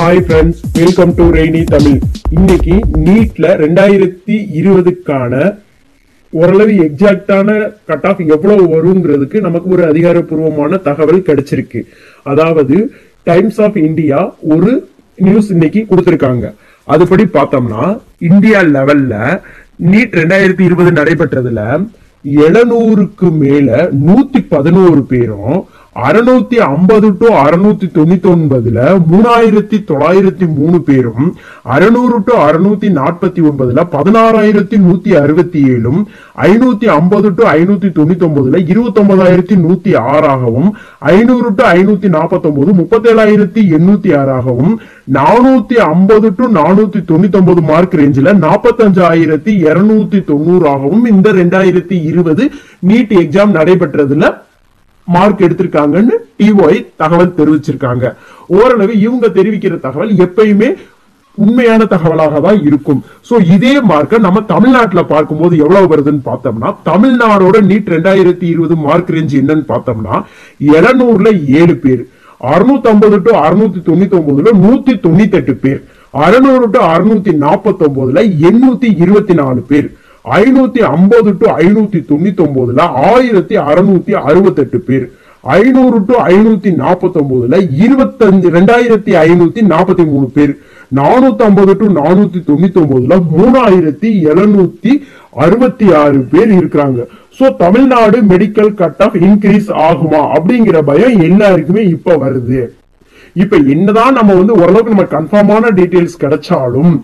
hi friends welcome to rainy Tamil இன்னைக்கு நீட்ல ரெண்டாயிரத்தி இருபதுக்கான ஓரளவு எக்ஸாக்டான கட் ஆஃப் எவ்வளவு வருங்கிறதுக்கு நமக்கு ஒரு அதிகாரப்பூர்வமான தகவல் கிடைச்சிருக்கு அதாவது டைம்ஸ் ஆஃப் இந்தியா ஒரு நியூஸ் இன்னைக்கு கொடுத்திருக்காங்க அதுபடி பார்த்தோம்னா இந்தியா லெவல்ல நீட் ரெண்டாயிரத்தி இருபது நடைபெற்றதுல எழுநூறுக்கு மேல நூத்தி பதினோரு பேரும் அறுநூத்தி ஐம்பது டு அறுநூத்தி தொண்ணூத்தி ஒன்பதுல மூணாயிரத்தி தொள்ளாயிரத்தி மூணு பேரும் அறுநூறு டு அறுநூத்தி நாற்பத்தி ஒன்பதுல பதினாறாயிரத்தி நூத்தி அறுபத்தி ஏழும் ஐநூத்தி ஐம்பது டு ஐநூத்தி தொண்ணூத்தி ஒன்பதுல இருபத்தி ஒன்பதாயிரத்தி நூத்தி ஆறாகவும் ஐநூறு டு ஐநூத்தி நாற்பத்தி ஒன்பது முப்பத்தேழாயிரத்தி எண்ணூத்தி ஆறாகவும் நானூத்தி ஐம்பது டு நானூத்தி தொண்ணூத்தி ஒன்பது மார்க் ரேஞ்சில் நாற்பத்தஞ்சாயிரத்தி இருநூத்தி தொண்ணூறாகவும் இந்த ரெண்டாயிரத்தி இருபது நீட் எக்ஸாம் நடைபெற்றதுல மார்க் எடுத்திருக்காங்கன்னு டிஒய் தகவல் தெரிவிச்சிருக்காங்க ஓரளவு இவங்க தெரிவிக்கிற தகவல் எப்பயுமே உண்மையான தகவலாக தான் இருக்கும் சோ இதே மார்க்கை நம்ம தமிழ்நாட்டுல பார்க்கும்போது எவ்வளவு வருதுன்னு பார்த்தோம்னா தமிழ்நாடோட நீட் ரெண்டாயிரத்தி இருபது மார்க் ரேஞ்ச் என்னன்னு பார்த்தோம்னா எழுநூறுல ஏழு பேர் அறுநூத்தி ஐம்பது டு அறுநூத்தி தொண்ணூத்தி ஒன்பதுல நூத்தி தொண்ணூத்தி எட்டு பேர் அறுநூறு டு அறுநூத்தி நாற்பத்தி ஒன்பதுல எண்ணூத்தி இருபத்தி நாலு பேர் ஐநூத்தி ஐம்பது டு ஐநூத்தி தொண்ணூத்தி ஒன்பதுல ஆயிரத்தி அறுநூத்தி அறுபத்தெட்டு பேர் ஐநூறு டு ஐநூத்தி நாற்பத்தி ஒன்பதுல இருபத்தஞ்சு ரெண்டாயிரத்தி ஐநூத்தி நாற்பத்தி மூணு பேர் நானூத்தி ஐம்பது டு நானூத்தி தொண்ணூத்தி ஒன்பதுல மூணாயிரத்தி எழுநூத்தி அறுபத்தி ஆறு பேர் இருக்கிறாங்க so Tamil Nadu medical cut off increase ஆகுமா அப்படிங்கிற பயம் எல்லாருக்குமே இப்ப வருது இப்ப என்னதான் நம்ம வந்து ஓரளவுக்கு நம்ம கன்ஃபார்மான டீடைல்ஸ் கிடைச்சாலும்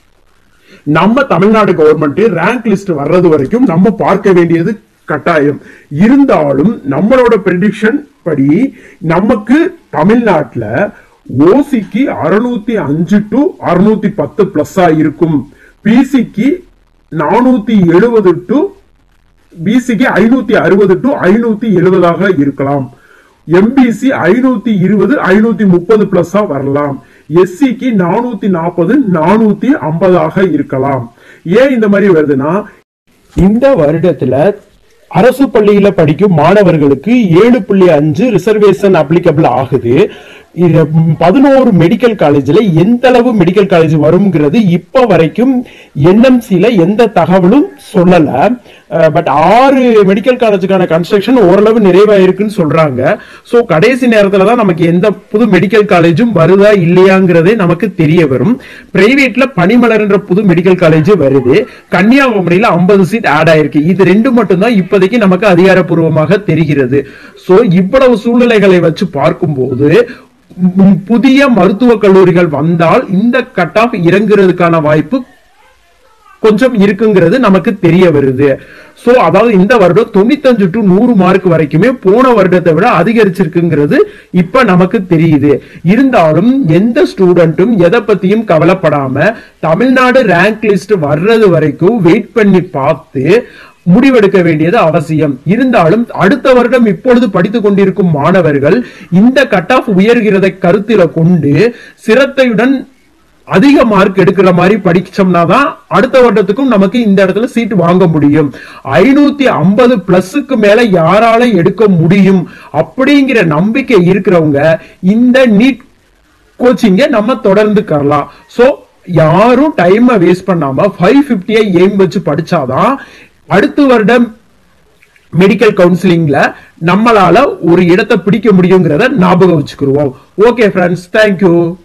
நம்ம தமிழ்நாடு கவர்மெண்ட் ரேங்க் லிஸ்ட் வர்றது வரைக்கும் நம்ம பார்க்க வேண்டியது கட்டாயம் இருந்தாலும் நம்மளோட ப்ரெடிக்ஷன் படி நமக்கு தமிழ்நாட்டுல ஓசிக்கு அறுநூத்தி அஞ்சு டு அறுநூத்தி பத்து பிளஸ்ஸா இருக்கும் பிசிக்கு நானூத்தி எழுபது டு பிசிக்கு ஐநூத்தி அறுபது டு ஐநூத்தி எழுபதாக இருக்கலாம் எம்பிசி ஐநூத்தி இருபது ஐநூத்தி முப்பது பிளஸ்ஸா வரலாம் எஸ்சிக்கு நானூத்தி நாற்பது நானூத்தி ஐம்பதாக இருக்கலாம் ஏன் இந்த மாதிரி வருதுன்னா இந்த வருடத்துல அரசு பள்ளியில படிக்கும் மாணவர்களுக்கு ஏழு புள்ளி அஞ்சு ரிசர்வேஷன் அப்ளிகபிள் ஆகுது இது பதினோரு மெடிக்கல் காலேஜ்ல எந்த அளவு மெடிக்கல் காலேஜ் வரும்ங்கிறது இப்ப வரைக்கும் என்எம்சில எந்த தகவலும் சொல்லல பட் ஆறு மெடிக்கல் காலேஜுக்கான கன்ஸ்ட்ரக்ஷன் ஓரளவு நிறைவாயிருக்குன்னு சொல்றாங்க சோ கடைசி நேரத்துல தான் நமக்கு எந்த புது மெடிக்கல் காலேஜும் வருதா இல்லையாங்கிறதே நமக்கு தெரிய வரும் பிரைவேட்ல பனிமலர்ன்ற புது மெடிக்கல் காலேஜ் வருது கன்னியாகுமரியில ஐம்பது சீட் ஆட் ஆயிருக்கு இது ரெண்டு மட்டும்தான் இப்போதைக்கு நமக்கு அதிகாரப்பூர்வமாக தெரிகிறது சோ இவ்வளவு சூழ்நிலைகளை வச்சு பார்க்கும்போது ம், புதிய மருத்துவக் கல்லூரிகள் வந்தால் இந்த கட் ஆஃப் இறங்குறதுக்கான வாய்ப்பு கொஞ்சம் இருக்குங்கிறது நமக்கு தெரிய வருது சோ அதாவது இந்த வருடம் தொண்ணூத்தஞ்சு டு நூறு மார்க் வரைக்குமே போன வருடத்தை விட அதிகரிச்சிருக்குங்கிறது இப்ப நமக்கு தெரியுது இருந்தாலும் எந்த ஸ்டூடெண்ட்டும் எதை பத்தியும் கவலைப்படாம தமிழ்நாடு ரேங்க் லிஸ்ட் வர்றது வரைக்கும் வெயிட் பண்ணி பார்த்து முடிவெடுக்க வேண்டியது அவசியம் இருந்தாலும் அடுத்த வருடம் இப்பொழுது படித்துக் கொண்டிருக்கும் மாணவர்கள் இந்த கட் ஆஃப் உயர்கிறதை கருத்தில கொண்டு சிரத்தையுடன் அதிக மார்க் எடுக்கிற மாதிரி படிச்சோம்னா தான் அடுத்த வருடத்துக்கும் நமக்கு இந்த இடத்துல சீட் வாங்க முடியும் ஐநூத்தி ஐம்பது பிளஸுக்கு மேல யாரால எடுக்க முடியும் அப்படிங்கிற நம்பிக்கை இருக்கிறவங்க இந்த நீட் கோச்சிங்க நம்ம தொடர்ந்து கரலாம் சோ யாரும் டைமை வேஸ்ட் பண்ணாம ஃபைவ் பிப்டியை எய்ம் வச்சு படிச்சாதான் அடுத்த வருடம் மெடிக்கல் கவுன்சிலிங்ல நம்மளால ஒரு இடத்தை பிடிக்க முடியுங்கிறத ஞாபகம் வச்சுக்கிருவோம் ஓகே ஃப்ரெண்ட்ஸ் தேங்க்யூ